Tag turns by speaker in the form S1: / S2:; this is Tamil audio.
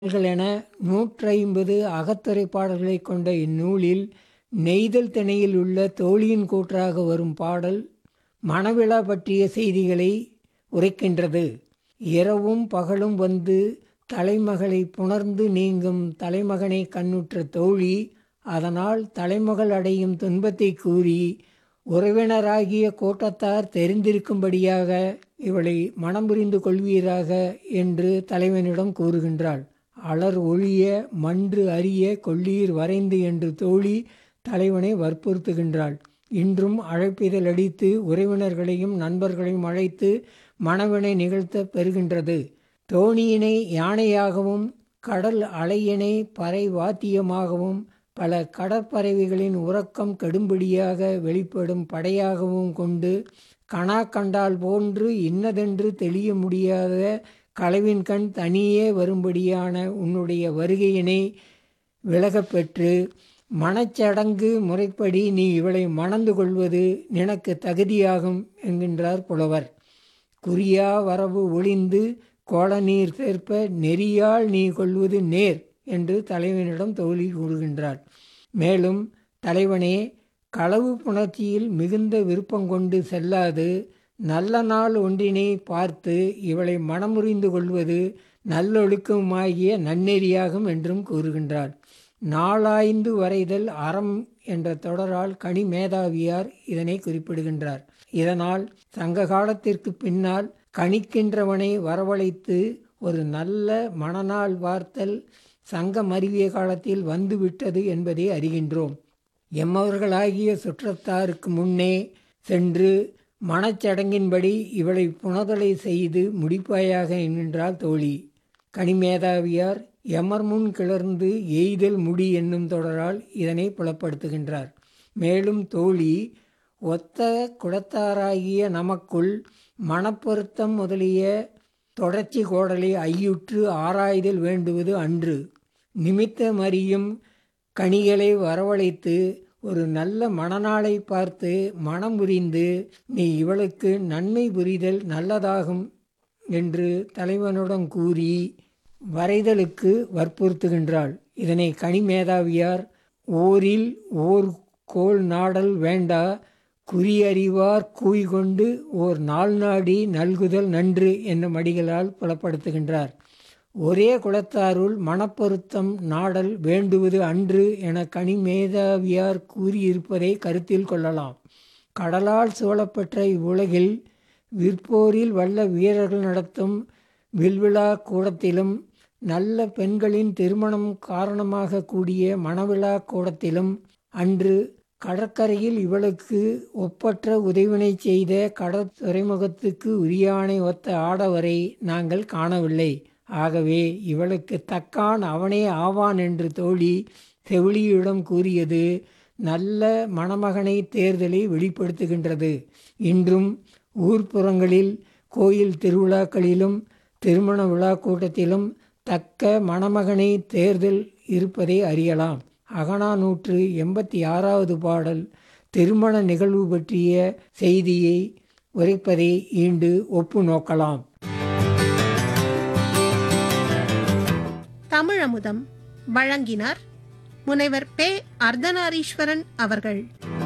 S1: பாடல்கள் என நூற்றைம்பது அகத்துறைப் பாடல்களைக் கொண்ட இந்நூலில் நெய்தல் திணையில் உள்ள தோழியின் கூற்றாக வரும் பாடல் மணவிழா பற்றிய செய்திகளை உரைக்கின்றது. இரவும் பகலும் வந்து தலைமகளைப் புணர்ந்து நீங்கும் தலைமகனைக் கண்ணுற்ற தோழி அதனால் தலைமகள் அடையும் துன்பத்தைக் கூறி உறவினராகிய கூட்டத்தார் தெரிந்திருக்கும்படியாக இவளை மணம் புரிந்து கொள்வீராக என்று தலைவனிடம் கூறுகின்றாள். அலர் ஒழிய மன்று அரிய கொள்ளீர் வரைந்து என்று தோழி தலைவனை வற்புறுத்துகின்றாள். இன்றும் அழைப்பிதழ் அடித்து உறவினர்களையும் நண்பர்களையும் அழைத்து மணவினை நிகழ்த்தப் பெறுகின்றது. தோணியினை யானையாகவும் கடல் அலையினை பறை வாத்தியமாகவும் பல கடற்பறவைகளின் உறக்கம் கெடும்படியாக வெளிப்படும் படையாகவும் கொண்டு கனா கண்டால் போன்று இன்னதென்று தெளிய முடியாத களவின்கண் தனியே வரும்படியான உன்னுடைய வருகையினை விளங்கப் பெற்று மணச்சடங்கு முறைப்படி நீ இவளை மணந்து கொள்வது நினக்குத் தகுதியாகும் என்கின்றார் புலவர். குறியா வரவு ஒழிந்து கோலநீர் சேர்ப்ப நெறியால் நீ கொள்வது நேர் என்று தலைவனிடம் தோழி கூறுகின்றாள். மேலும் தலைவனே களவுப் புணர்ச்சியில் மிகுந்த விருப்பங்கொண்டு செல்லாது நல்ல நாள் ஒன்றினைப் பார்த்து இவளை மணமுறிந்து கொள்வது நல்லொழுக்கமாகிய நன்னெறியாகும் என்றும் கூறுகின்றார். நாளாய்ந்து வரைதல் அறம் என்ற தொடரால் கணிமேதாவியார் இதனைக் குறிப்பிடுகின்றார். இதனால் சங்க காலத்திற்குப் பின்னால் கணிக்கின்றவனை வரவழைத்து ஒரு நல்ல மணநாள் பார்த்தல் சங்கம் அருவிய காலத்தில் வந்து விட்டது என்பதை அறிகின்றோம். எம்மவர்களாகிய சுற்றத்தாருக்கு முன்னே சென்று மணச்சடங்கின்படி இவளைப் புணர்தலை செய்து முடிப்பாயாக என்கின்றாள் தோழி. கணிமேதாவியார் எமர்முன் கிளர்ந்து எய்தல் முடி என்னும் தொடரால் இதனைப் புலப்படுத்துகின்றார். மேலும் தோழி ஒத்த குலத்தாராகிய நமக்குள் மணப்பொருத்தம் முதலிய தொடர்ச்சி கோடலை ஐயுற்று ஆராய்தல் வேண்டுவது அன்று. நிமித்தமறியும் கணிகளை வரவழைத்து ஒரு நல்ல மணநாளைப் பார்த்து மணம் புரிந்து நீ இவளுக்கு நன்மை புரிதல் நல்லதாகும் என்று தலைவனிடம் கூறி வரைதலுக்கு வற்புறுத்துகின்றாள். இதனை கணிமேதாவியார் ஓரில் ஓர் கோள் நாடல் வேண்டா குறியறிவார் கூய்கொண்டு ஓர் நாள் நாடி நல்குதல் நன்று என்னும் அடிகளால் புலப்படுத்துகின்றார். ஒரே குலத்தாருள் மணப்பொருத்தம் நாடல் வேண்டுவது அன்று என கணிமேதாவியார் கூறியிருப்பதைக் கருத்தில் கொள்ளலாம். கடலால் சூழப்பெற்ற இவ்வுலகில் விற்போரில் வல்ல வீரர்கள் நடத்தும் வில்விழாக் கூடத்திலும் நல்ல பெண்களின் திருமணம் காரணமாகக் கூடிய மணவிழாக் கூடத்திலும் அன்று கடற்கரையில் இவளுக்கு ஒப்பற்ற உதவினை செய்த கடற் துறைமுகத்துக்கு உரியானை ஒத்த ஆடவரை நாங்கள் காணவில்லை. ஆகவே இவளுக்குத் தக்கான் அவனே ஆவான் என்று தோழி செவிலியிடம் கூறியது நல்ல மணமகனைத் தேர்தலை வெளிப்படுத்துகின்றது. இன்றும் ஊர்ப்புறங்களில் கோயில் திருவிழாக்களிலும் திருமண விழாக் கூட்டத்திலும் தக்க மணமகனைத் தேர்தல் இருப்பதை அறியலாம். அகநானூற்று எண்பத்தாறாவது பாடல் திருமண நிகழ்வு பற்றிய செய்தியை உரைப்பதை ஈண்டு ஒப்பு நோக்கலாம்.
S2: தமிழமுதம் வழங்கினார் முனைவர் பெ. அர்த்தநாரீஸ்வரன் அவர்கள்.